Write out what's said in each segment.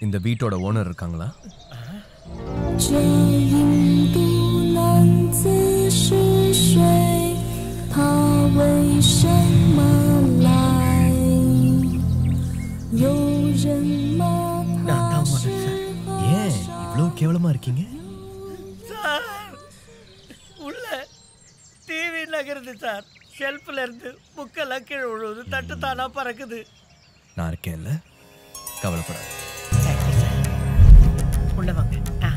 இந்த வீட்டோட ஓனர் இருக்காங்களா 这印度男子是谁？他为什么来？有人吗？ நான் தான் ஓனர் சார் ஏன் இவ்வளோ கேவலமா இருக்கீங்க சார் உள்ள டிவி நகருது சார் ஷெல்ஃபில் இருந்து புக்கெல்லாம் கீழே விழுவுது தட்டு தானா பறக்குது நான் இருக்கேன்ல கவலைப்படாத தேங்க்யூ சார் உள்ள வாங்க ஆ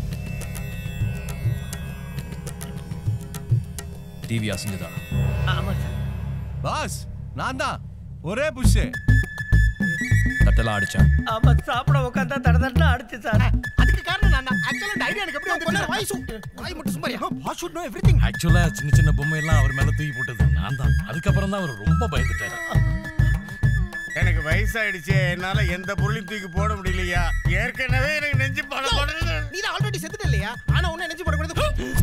டிவி அசைஞ்சுதா ஆமாம் சார் பாஸ் நான் தான் ஒரே புஷ் தட்டெல்லாம் அடிச்சேன் ஆமா சாப்பிட உட்காந்தா தட தட்டா அடிச்சு சார் அதுக்கு காரணம் நான் தான் ஆக்சுவலா இந்த ஐடியா எனக்கு எப்படி வந்து வாய் சு வாய் மட்டும் சும்மாரியா வாய் ஷுட் நோ எவ்ரிதிங் ஆக்சுவலா சின்ன சின்ன பொம்மை எல்லாம் அவர் மேல தூக்கி போட்டது நான் தான் அதுக்கப்புறம் தான் அவர் ரொம்ப பயந்துட்டாரு எனக்கு வயசாயிடுச்சு என்னால எந்த பொருளையும் தூக்கி போட முடியலையா ஏற்கனவே எனக்கு நெஞ்சு பட படுறது நீ தான் ஆல்ரெடி செத்துட்ட இல்லையா ஆனா உன்னை நினைச்சு போடக்கூடாது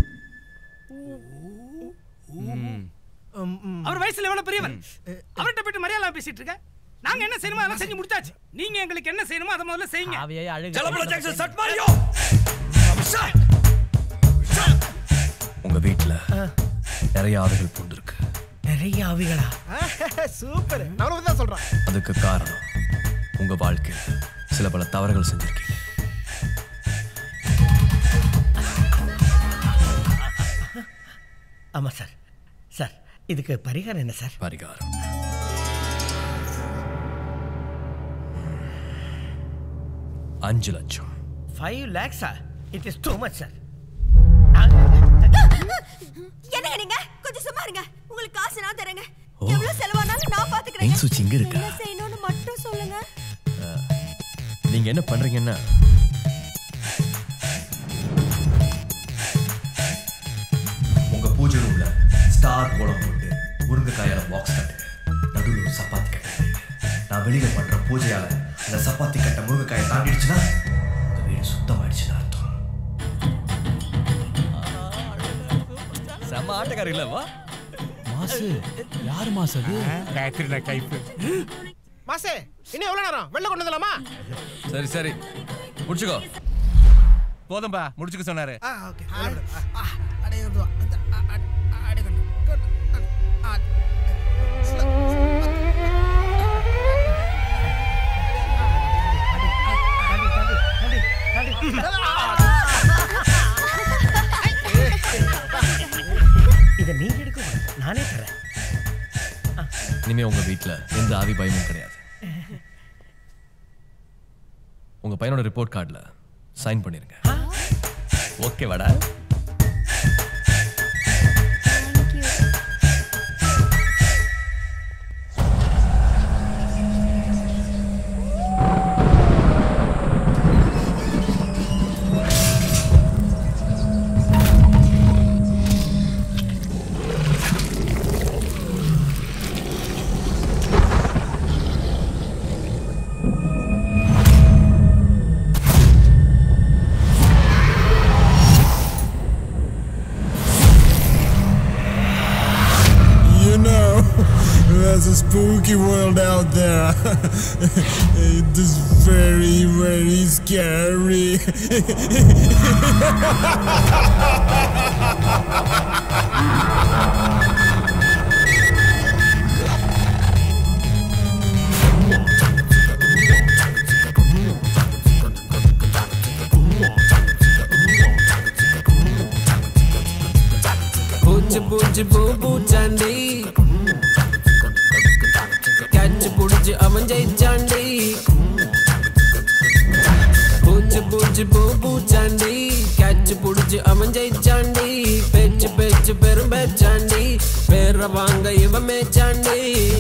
அவர் வயசுல எவ்வளவு பெரியவர் அவர்கிட்ட போயிட்டு மரியாதை பேசிட்டு இருக்க நாங்க என்ன செய்யணுமோ அதெல்லாம் செஞ்சு முடிச்சாச்சு நீங்க எங்களுக்கு என்ன செய்யணுமோ அதை முதல்ல செய்யுங்க அவையே அழுகு ஜலபல ஜாக்சன் சட் மாரியோ உங்க வீட்ல நிறைய ஆவிகள் பூண்டிருக்கு நிறைய ஆவிகளா சூப்பர் நான் அவ்வளவு தான் சொல்றேன் அதுக்கு காரணம் உங்க வாழ்க்கையில் சில பல தவறுகள் செஞ்சிருக்கீங்க ஆமா சார் சார் இதுக்கு பரிகாரம் என்ன சார் பரிகாரம் அஞ்சு லட்சம் ஃபைவ் லேக்ஸா it is too much sir என்னங்க நீங்க கொஞ்சம் சும்மா இருங்க உங்களுக்கு காசு நான் தரேங்க ஓ. எவ்வளவு செலவானாலும் நான் பாத்துக்கிறேன் ஏன் சுச்சி இங்க இருக்கா? என்ன செய்யணும்னு மட்டும் சொல்லுங்க நீங்க என்ன பண்றீங்கன்னா உங்க பூஜை ரூம்ல ஸ்டார் கோலம் போட்டு முருங்கைக்காயால பாக்ஸ் கட்டுங்க நடுவில் ஒரு சப்பாத்தி கட்டை வைங்க. நான் வெளியில பண்ற பூஜையால அந்த சப்பாத்தி கட்டை முருங்கைக்காயை தாண்டிடுச்சுன்னா உங்க வீடு சுத்தமாயிடுச்சுன்னு அர்த்தம் செம்ம ஆட்டக்காரி இல்ல வா மாசு யார் மாசு அது காயத்ரி கைப்பு மாசே இன்னும் எவ்வளவு நேரம் வெளில கொண்டு வரலாமா சரி சரி முடிச்சுக்கோ போதும்பா முடிச்சுக்க சொன்னாரு ஆ ஓகே அடே வந்து வா அந்த, ஆ, ஆ, ஆ, அடே கொண்டு கொண்டு, ஆ, ஆ. ஸ்லோ. இதை நீங்க எடுக்க கூடாது. நானே தரேன் இனிமே உங்க வீட்ல எந்த ஆவி பயமும் கிடையாது உங்க பையனோட ரிப்போர்ட் கார்டுல சைன் பண்ணிருங்க ஓகே வாடா You know, there's a spooky world out there. it is very, very scary. பூச்சி பூச்சி பூ பூச்சாண்டி கேட்ச் புடிச்சு அவன் ஜெயிச்சாண்டி பூச்சி பூச்சி பூ பூச்சாண்டி கேட்ச் புடிச்சு அவன் ஜெயிச்சாண்டி பேச்சு பேச்சு பெரும் பேச்சாண்டி பேர வாங்க இவன் மேச்சாண்டி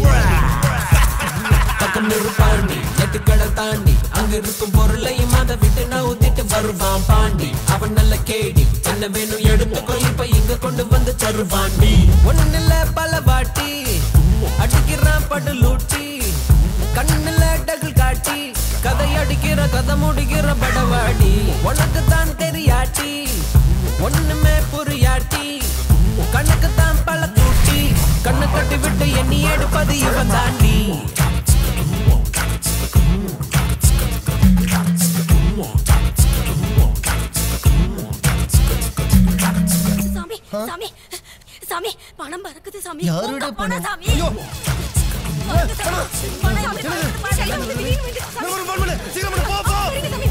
பக்கம் இருப்பாண்டி எட்டு கடை தாண்டி அங்க இருக்கும் பொருளையும் அதை விட்டு நான் ஊத்திட்டு வருவான் பாண்டி அவன் நல்ல கேடி என்ன வேணும் எடுத்துக்கோ இப்ப இங்க கொண்டு வந்து தருவாண்டி ஒண்ணுல பல வாட்டி அடிக்கிறான் படு லூட்டி கண்ணுல டகுல் காட்டி கதை அடிக்கிற கதை முடிக்கிற படவாடி உனக்கு தான் தெரியாட்டி ஒண்ணுமே புரியாட்டி கண்ணுக்கு தான் பல தூட்டி கண்ணு கட்டி விட்டு எண்ணி எடுப்பது இவன் தாண்டி பணம் பறக்குது சாமி யாரோட உங்க பணம்? சாமி வாங்க சாமி. பணம் சாமி, பணம் கையில வந்து திடீர்னு விழுந்து, சாமி. ஆ, இருங்க சாமி.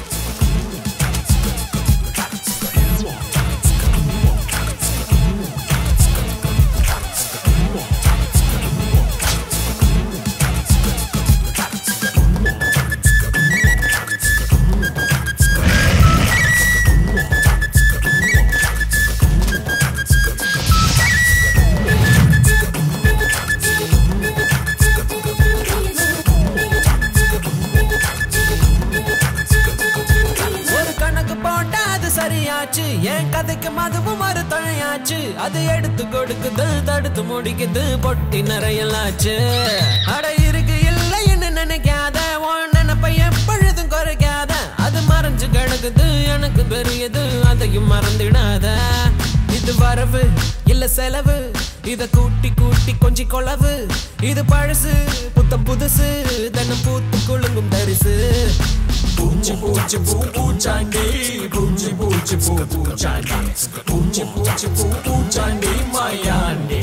ஒரு கணக்கு போட்டா அது சரியாச்சு என் கதைக்கு மதுவும் ஒரு துணையாச்சு அது எடுத்து கொடுக்குது தடுத்து முடிக்குது பொட்டி நிறையலாச்சு அட இருக்கு இல்லைன்னு நினைக்காத உன் நினைப்ப எப்பொழுதும் குறைக்காத அது மறைஞ்சு கிடக்குது எனக்கு பெரியது அதையும் மறந்துடாத இது வரவு இல்ல செலவு இத கூட்டி கூட்டி கொஞ்சி கொளவு இது பழசு புத்தம் புதுசு தினம் பூத்து குலுங்கும் தரிசு பூச்சி பூச்சி பூ பூச்சாண்டி பூச்சி பூச்சி பூ பூச்சாண்டி பூச்சி பூச்சி பூ பூச்சாண்டி மாயாண்டி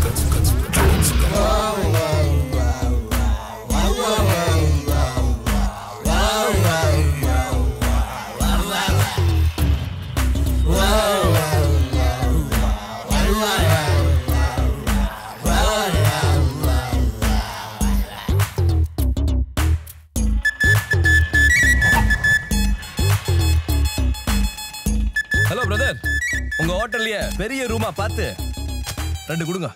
ஹலோ பிரதர் உங்க ஹோட்டல்லயே பெரிய ரூமா பார்த்து ரெண்டு கொடுங்க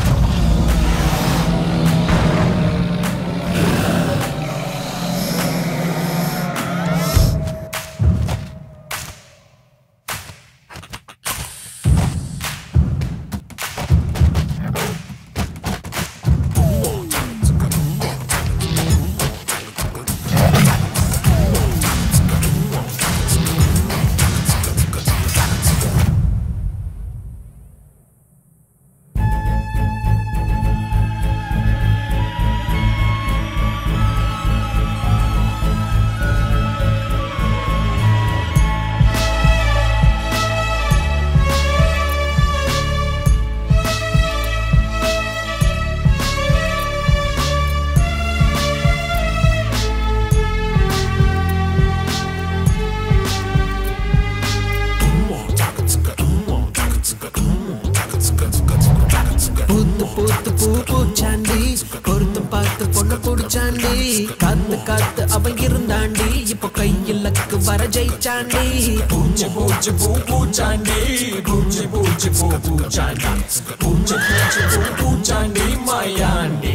பூத்து பூத்து பூ பூச்சாண்டி பொருத்தம் பார்த்து பொண்ணு புடிச்சாண்டி காத்து காத்து அவன் இருந்தாண்டி இப்போ கையிலக்கு வர ஜெயிச்சாண்டி பூச்சி பூச்சி பூ பூச்சாண்டி பூச்சி பூச்சி பூ பூச்சாண்டி பூச்சி பூச்சி பூ பூச்சாண்டி மாயாண்டி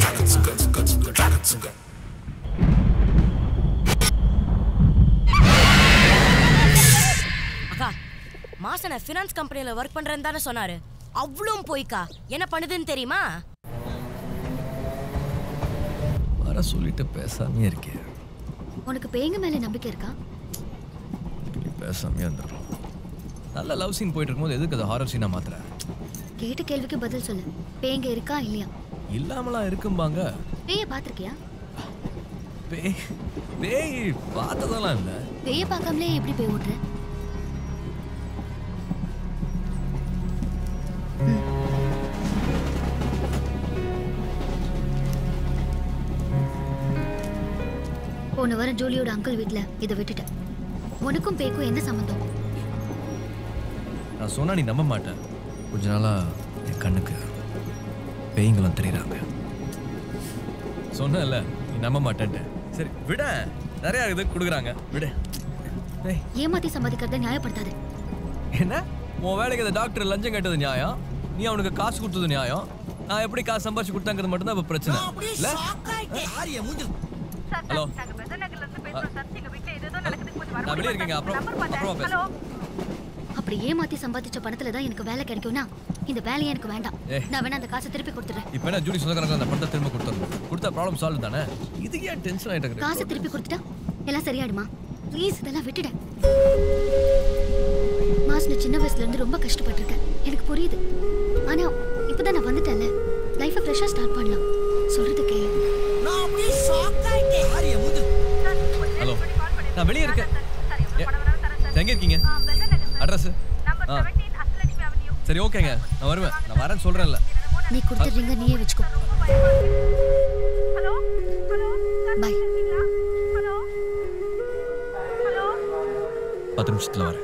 அக்கா மாசன ஃபினான்ஸ் கம்பெனில ஒர்க் பண்றேன்னு தானே சொன்னாரு அவ்வளவும் போய்க்கா என்ன பண்ணுதுன்னு தெரியுமா வர சொல்லிட்டு பேசாமே இருக்கே உனக்கு பேய்ங்க மேல நம்பிக்கை இருக்கா இப்படி பேசாமே வந்துடும் நல்ல லவ் சீன் போயிட்டு இருக்கும்போது எதுக்கு அதை ஹாரர் சீனா மாத்துற கேட்ட கேள்விக்கு பதில் சொல்லு பேய்ங்க இருக்கா இல்லையா இல்லாமலாம் இருக்கும்பாங்க பேய பாத்திருக்கியா பேய் பேய் பார்த்ததெல்லாம் இல்லை பேய பார்க்காமலே எப்படி பேய் ஓட்டுற போன வாரம் ஜூலியோட அங்கிள் வீட்ல இதை விட்டுட்டேன் உனக்கும் பேய்க்கும் என்ன சம்மந்தம் நான் சொன்னா நீ நம்ப மாட்டேன் கொஞ்ச நாளா என் கண்ணுக்கு பேய்ங்களும் தெரியுறாங்க சொன்னல நீ நம்ப மாட்டேன்ட்டு சரி விட நிறைய இது கொடுக்குறாங்க விடு ஏய், ஏமாத்தி சம்பாதிக்கிறத நியாயப்படுத்தாது என்ன உன் வேலைக்கு அந்த டாக்டர் லஞ்சம் கேட்டது நியாயம் நீ அவனுக்கு காசு கொடுத்தது நியாயம் நான் எப்படி காசு சம்பாதிச்சு கொடுத்தாங்கிறது மட்டும்தான் இப்ப பிரச்சனை இல்ல ஹலோ நான் வெளியே இருக்கேங்க அப்புறம் அப்புறமா பேசுறேன் அப்படி ஏமாத்தி சம்பாதிச்ச பணத்துல தான் எனக்கு வேலை கிடைக்கும்னா இந்த வேலையை எனக்கு வேண்டாம் ஏய். நான் வேணா அந்த காசை திருப்பி கொடுத்துறேன் இப்போ என்ன ஜூலி சொந்தக்காரங்க அந்த பணத்தை திரும்ப கொடுத்துடணும் கொடுத்தா ப்ராப்ளம் சால்வ் தானே இதுக்கு ஏன் டென்ஷன் ஆயிட்டு காசை இருக்கு திருப்பி கொடுத்துட்டா எல்லாம் சரியாயிடுமா ப்ளீஸ் இதெல்லாம் விட்டுட மாஸ் நான் சின்ன வயசுல இருந்து ரொம்ப கஷ்டப்பட்டிருக்கேன் எனக்கு புரியுது ஆனா இப்பதான் நான் வந்துட்டேன்ல லைஃபை ஃப்ரெஷ்ஷா ஸ்டார்ட் பண்ணலாம் சொல்றது கேளு ஹலோ நான் வெளியே இருக்கேன் ஏ, எங்க இருக்கீங்க அட்ரஸ் ஆ சரி ஓகேங்க நான் வருவேன் நான் வரேன்னு சொல்றேன்ல நீ கொடுத்த ரிங்க நீயே வச்சுக்கோ பை பத்து நிமிஷத்துல வரேன்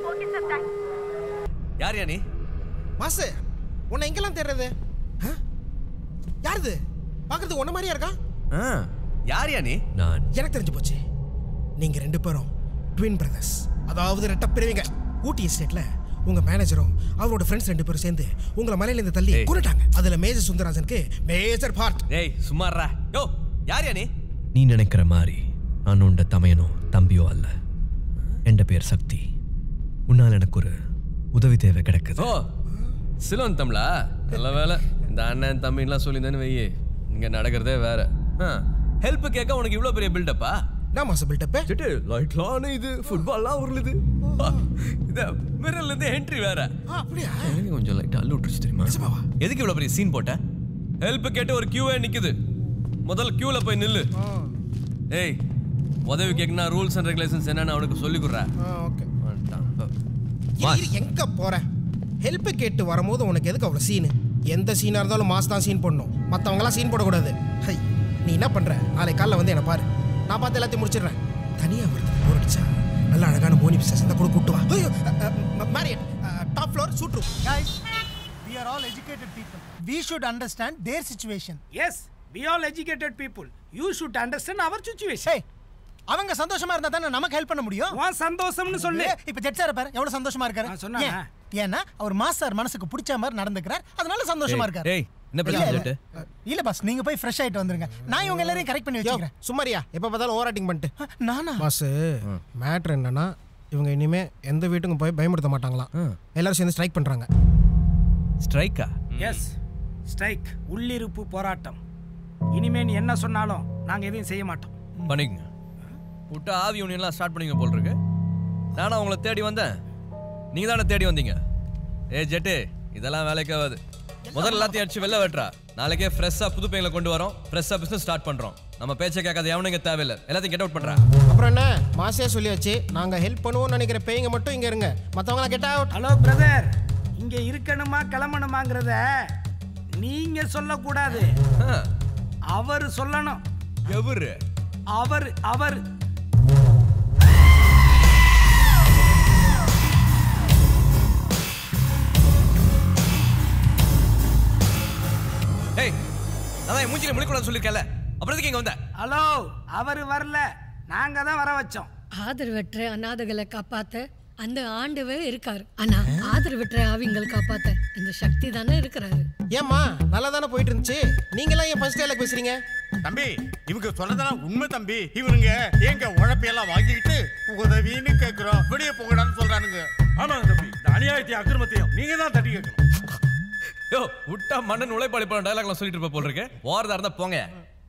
யார் நீ மாசு உன்னை எங்கெல்லாம் தேடுறது ஆ? யாருது பார்க்கறதுக்கு உன்ன மாதிரியா இருக்கா யார் நீ நான் எனக்கு தெரிஞ்சு போச்சு நீங்க ரெண்டு பேரும் ட்வின் பிரதர்ஸ் அதாவது ரெட்ட பிரிவிங்க ஊட்டி எஸ்டேட்ல உங்க மேனேஜரும் அவரோட ஃப்ரெண்ட்ஸ் ரெண்டு பேரும் சேர்ந்து உங்களை மலையில இருந்து தள்ளி கொண்டுட்டாங்க அதுல மேஜர் சுந்தரராஜனுக்கு மேஜர் பார்ட் ஏய் சும்மாறா யோ யார் நீ நீ நினைக்கிற மாதிரி நான் உண்ட தமையனோ தம்பியோ அல்ல என் பேர் சக்தி உன்னால் எனக்கு ஒரு உதவி தேவை கிடக்குது ஓ சிலோன் தம்லா நல்ல வேலை இந்த அண்ணன் தம்பிலாம் சொல்லியிருந்தேன்னு வையே இங்க நடக்கிறதே வேற ஹெல்ப் கேட்க உனக்கு இவ்வளோ பெரிய பில்டப்பா நான் மாச பில்டப் சிட்டு லைட்லான இது ஃபுட்பால்லாம் உருளுது இந்த மிரர்ல இருந்து என்ட்ரி வேற அப்படியா எனக்கு கொஞ்சம் லைட் அள்ளு விட்டுருச்சு தெரியுமா எதுக்கு இவ்வளோ பெரிய சீன் போட்ட ஹெல்ப் கேட்டு ஒரு கியூவே நிக்குது முதல்ல கியூல போய் நில்லு ஏய் உதவி கேட்கணும் ரூல்ஸ் அண்ட் ரெகுலேஷன்ஸ் என்னன்னு அவனுக்கு சொல்லி கொடுறா ஓகே வந்துட்டான். எங்க போற ஹெல்ப் கேட்டு வரும்போது உனக்கு எதுக்கு அவ்வளவு சீனு எந்த சீனா இருந்தாலும் மாஸ் தான் சீன் போடணும் மத்தவங்கலாம் சீன் போடக்கூடாது ஹை நீ என்ன பண்ற நாளைக்கு காலைல வந்து என்ன பாரு நான் பார்த்து எல்லாத்தையும் முடிச்சிடுறேன் தனியா வருது போர் அடிச்சா நல்ல அழகான போனி பிசஸ் இருந்தா கூட கூட்டு வா ஐயோ Marriott top floor suite room Guys, we are all educated people. We should understand their situation. Yes we all educated people you should understand our situation அவங்க சந்தோஷமா இருந்தா தானே நமக்கு ஹெல்ப் பண்ண முடியும் உன் சந்தோஷம்னு சொல்லு. ஏ, இப்ப ஜெட் சார் பாரு எவ்வளவு சந்தோஷமா இருக்காரு ஆ, சொன்னானா? ஏன்? ஏன்னா அவர் மாஸ் சார் மனசுக்கு பிடிச்ச மாதிரி நடந்துக்கிறார் அதனால சந்தோஷமா ஏய், இருக்காரு ஏய், என்ன பிரச்சனை இல்ல, ஜெட்டு? இல்ல. இல்ல பாஸ் நீங்க போய் ஃப்ரெஷ் ஆயிட்டு வந்துருங்க நான் இவங்க எல்லாரையும் கரெக்ட் பண்ணி வச்சுக்கிறேன் சும்மாரியா எப்ப பார்த்தாலும் ஓவர் ஆக்டிங் பண்ணிட்டு நானா பாஸ் மேட்ரு என்னன்னா இவங்க இனிமே எந்த வீட்டுக்கும் போய் பயமுறுத்த மாட்டாங்களாம் எல்லாரும் சேர்ந்து ஸ்ட்ரைக் பண்றாங்க ஸ்ட்ரைக்கா எஸ் ஸ்ட்ரைக் உள்ளிருப்பு போராட்டம் இனிமே நீ என்ன சொன்னாலும் நாங்க எதையும் செய்ய மாட்டோம் பண்ணிக்கங்க விட்டு ஆவி யூனியன்லாம் ஸ்டார்ட் பண்ணிங்க போல் இருக்கு நானும் உங்களை தேடி வந்தேன் நீங்க தானே தேடி வந்தீங்க ஏ ஜெட்டு இதெல்லாம் வேலைக்கு ஆகாது முதல்ல எல்லாத்தையும் அடிச்சு வெளில வெட்டுறா நாளைக்கே ஃப்ரெஷ்ஷாக புது பையங்களை கொண்டு வரோம் ஃப்ரெஷ்ஷாக பிஸ்னஸ் ஸ்டார்ட் பண்ணுறோம் நம்ம பேச்சை கேட்காத எவனுங்க தேவையில்லை எல்லாத்தையும் கெட் அவுட் பண்ணுறா அப்புறம் என்ன மாசே சொல்லியாச்சு நாங்க ஹெல்ப் பண்ணுவோம்னு நினைக்கிற பேய்ங்க மட்டும் இங்க இருங்க மத்தவங்க கெட் அவுட் ஹலோ பிரதர் இங்க இருக்கணுமா கிளம்பணுமாங்கிறத நீங்க சொல்லக்கூடாது அவர் சொல்லணும் எவரு அவர் அவர் ஏய் அதான் என் மூஞ்சில முழிக்கூடாது சொல்லியிருக்கல அப்புறம் எதுக்கு இங்கே வந்த ஹலோ அவர் வரல நாங்க தான் வர வச்சோம் ஆதரவற்ற அநாதைகளை காப்பாத்த அந்த ஆண்டவர் இருக்காரு ஆனா ஆதரவற்ற ஆவிங்கள் காப்பாத்த இந்த சக்தி தானே இருக்கிறாரு ஏம்மா நல்லா தானே போயிட்டு இருந்துச்சு நீங்களாம் ஏன் ஃபர்ஸ்ட் டைலாக் பேசுறீங்க தம்பி இவங்க சொன்னதெல்லாம் உண்மை தம்பி இவனுங்க எங்க உழைப்பையெல்லாம் வாங்கிக்கிட்டு உதவின்னு கேக்குறோம் வெளியே போங்கடான்னு சொல்றானுங்க ஆமாங்க தம்பி இந்த அநியாயத்தையும் அக்கிரமத்தையும் நீங்க தான் தட்டி கேட்கணும் யோ விட்டா மன்னன் உழைப்பாளி படம் டைலாக்லாம் சொல்லிட்டு இருப்ப போல் இருக்கு ஓரதா இருந்தா போங்க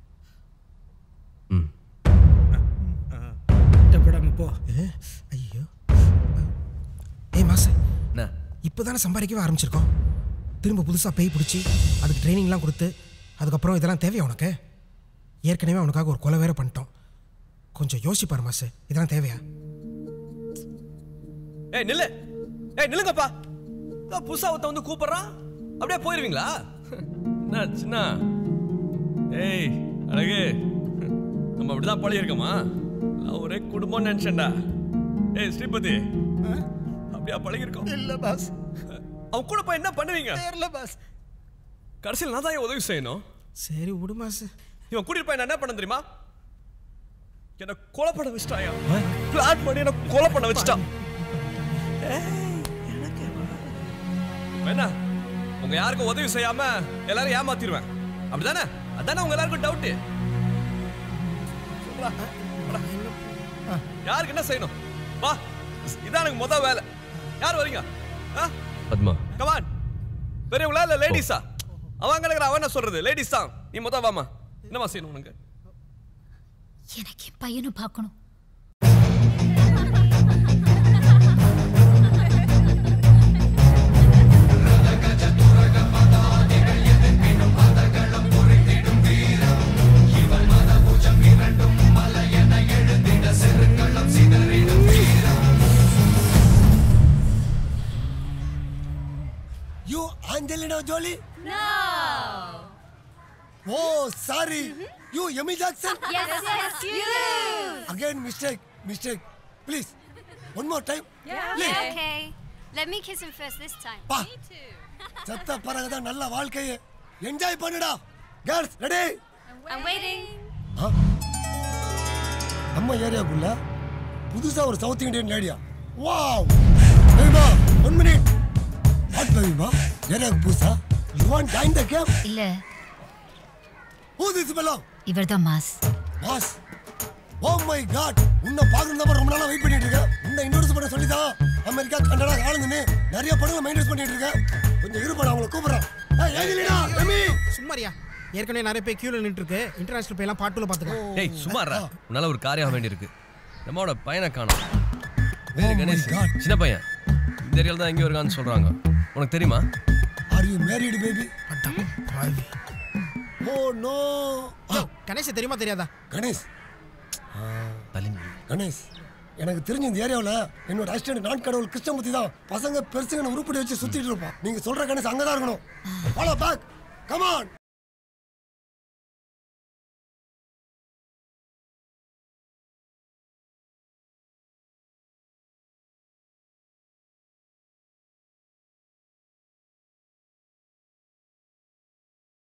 கஷ்டப்படாம போ ஐயோ ஏய் மாச என்ன இப்போதானே சம்பாதிக்கவே ஆரம்பிச்சிருக்கோம் திரும்ப புதுசாக பேய் பிடிச்சி அதுக்கு ட்ரைனிங்லாம் கொடுத்து அதுக்கப்புறம் இதெல்லாம் தேவையா உனக்கு ஏற்கனவே அவனுக்காக ஒரு கொலை வேற பண்ணிட்டோம் கொஞ்சம் யோசிப்பார் மாசு இதெல்லாம் தேவையா ஏய் நில்லு ஏய் நில்லுங்கப்பா இதோ புதுசா ஒருத்தன் வந்து கூப்பிடுறான் அப்படியே போயிருவீங்களா என்ன சின்ன ஏய் அழகு நம்ம அப்படிதான் பழகி இருக்கோமா நான் ஒரே குடும்பம் நினைச்சேன்டா ஏய் ஸ்ரீபதி அப்படியா பழகி இருக்கோம் இல்ல பாஸ் அவன் கூட போய் என்ன பண்ணுவீங்க தெரியல பாஸ் கடைசியில் நான் தான் ஏன் உதவி செய்யணும் சரி விடு மாசு இவன் கூட்டிட்டு போய் நான் என்ன பண்ண தெரியுமா என்ன கொலை பண்ண வச்சிட்டாயா பிளாட் பண்ணி என்ன கொலை பண்ண வச்சிட்டான் இப்ப என்ன உங்க யாருக்கும் உதவி செய்யாம எல்லாரும் ஏமாத்திடுவேன் அப்படிதானே அதானே உங்க எல்லாருக்கும் டவுட் யாருக்கு என்ன செய்யணும் வா இதான் எனக்கு முத வேலை யார் வரீங்க பத்மா கமான் பெரியவங்களா இல்ல லேடிஸா அவன் கிடக்குற அவன் என்ன சொல்றது லேடிஸ் தான் நீ முத வாமா என்னமா செய்யணும் உனக்கு எனக்கு என் பையனும் பார்க்கணும் You Angelina Jolie? No. Oh sorry you Amy Jackson Yes, yes, you. Again mistake mistake please one more time Yeah, okay. Let me kiss him first this time. பா செத்த பிறகுதான் நல்ல வாழ்க்கையை என்ஜாய் பண்ணுடா கேர்ள்ஸ் ரெடி I'm waiting. நம்ம ஏரியாக்குள்ள புதுசா ஒரு சவுத் இந்தியன் லேடியா வாவ் பெரியமா ஒன் மினிட் வாட் பெரியமா ஏரியாவுக்கு புதுசா you want join the game இல்ல ஹூ திஸ் பெல்லோ இவர்தான் mass boss oh my god உன்னை பார்க்கணும் தான் ரொம்ப நாளா வெயிட் பண்ணிட்டு இருக்கேன் உன்னை இன்ட்ரோடியூஸ் பண்ண சொல்லி தான் அமெரிக்கா கனடா ஆளுங்கன்னு நிறைய படங்களை மெயின்டைன் பண்ணிட்டு இருக்கேன் கொஞ்சம் இருப்பா நான் உங்களை கூப்பிடுறேன் ஏய் ஏஞ்சலினா ரெமி சும்மாரியா ஏற்கனவே நிறைய பேர் கியூல நின்று இருக்கு இன்டர்நேஷனல் பேலாம் பாட்டுல பாத்துக்கோ டேய் சுமாரா உன்னால ஒரு காரியம் வேண்டியிருக்கு நம்மளோட பையனை காணோம் வேறு கணேஷ் சின்ன பையன் இந்த ஏரியாவில் தான் எங்கேயோ இருக்கான்னு சொல்றாங்க உனக்கு தெரியுமா are you married baby oh no Ganesh தெரியுமா தெரியாதா கணேஷ் கணேஷ் எனக்கு தெரிஞ்ச இந்த ஏரியாவில் என்னோட அசிஸ்டன்ட் நான் கடவுள் கிருஷ்ணமூர்த்தி தான் பசங்க பெருசுங்க உருப்படி வச்சு சுத்திட்டு இருப்பான் நீங்க சொல்ற கணேஷ் அங்கதான் இருக்கணும் ஃபாலோ பேக் கமான்